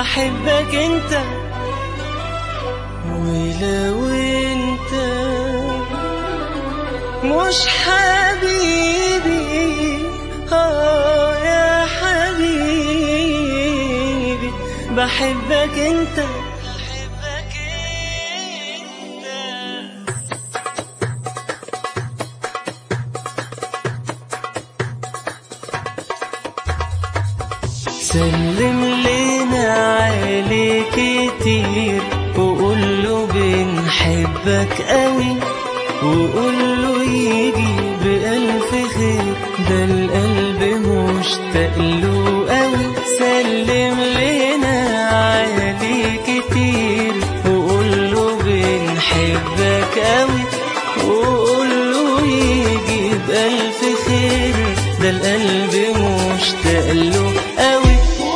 بحبك انت ولو انت مش حبيبي اه يا حبيبي بحبك انت بحبك انت سلم لنا عليه كتير وقول له بنحبك قوي وقول له يجي بألف خير ده القلب مشتاق له قوي سلم لنا عليه كتير وقول له بنحبك قوي وقول له يجي بألف خير ده القلب مشتاق له قوي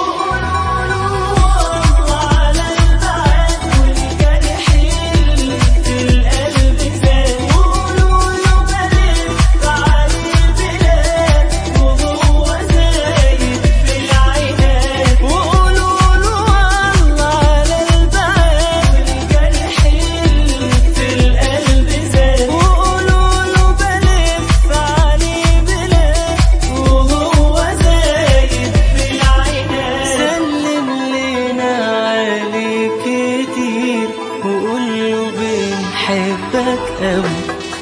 سلم لنا عليه كتير وقول له بنحبك قوي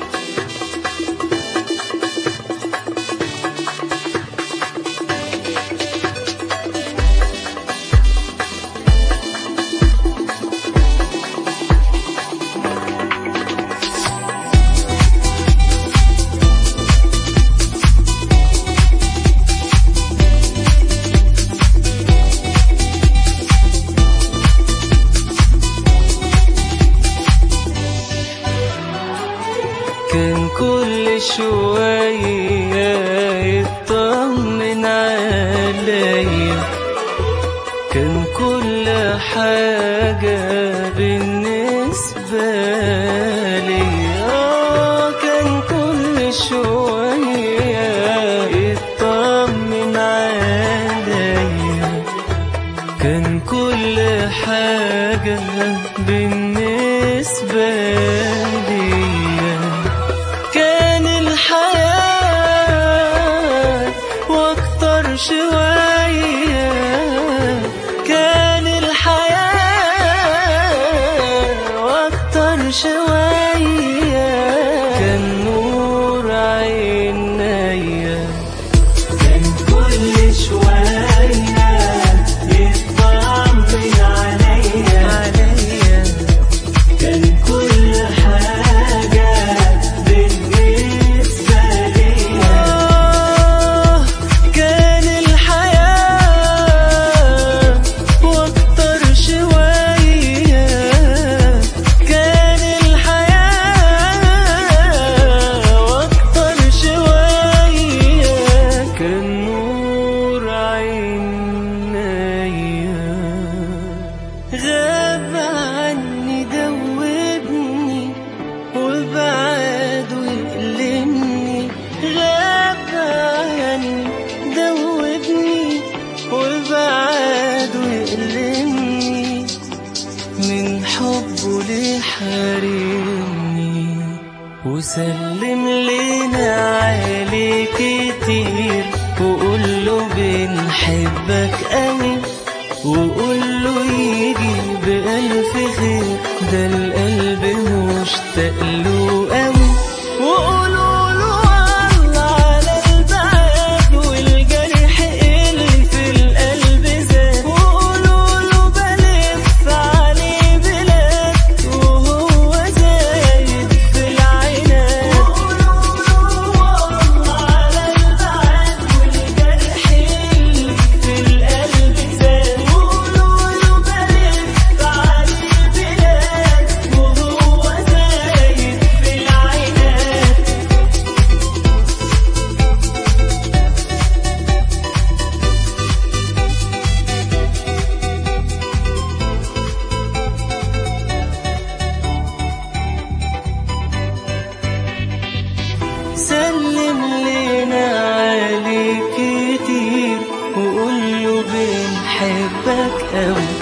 كان كل شوية يطمن عليا كان كل حاجة بالنسبة لي آه كان كل شوية يطمن عليا كان كل حاجة بالنسبة لي كان الحياة واكتر شوية كان الحياة واكتر شوية كان نور عينيا كان كل شوية يطمن عليا عليا كان كل حاجة بالنسبة لي كان الحياة واكتر شوية كان الحياة واكتر شوية كان نور عينيا غاب عني دوبني وبعد ويقلمني غاب عني دوبني وبعد ويقلمني من حبه لحرمني وسلم لنا عليه كتير وقول له بنحبك قوي وقول له يجي بألف خير ده القلب مشتاق له قوي وقولوا له الله على البعد والجرح اللي في القلب زاد وقولوا له بلف عليه بلاد وهو زايد في العينات وقولوا له الله على البعد والجرح اللي في القلب زاد وقولوا له بلف عليه بلاد وهو زايد في العينات سلم لنا عليه كتير وقول له بنحبك قوي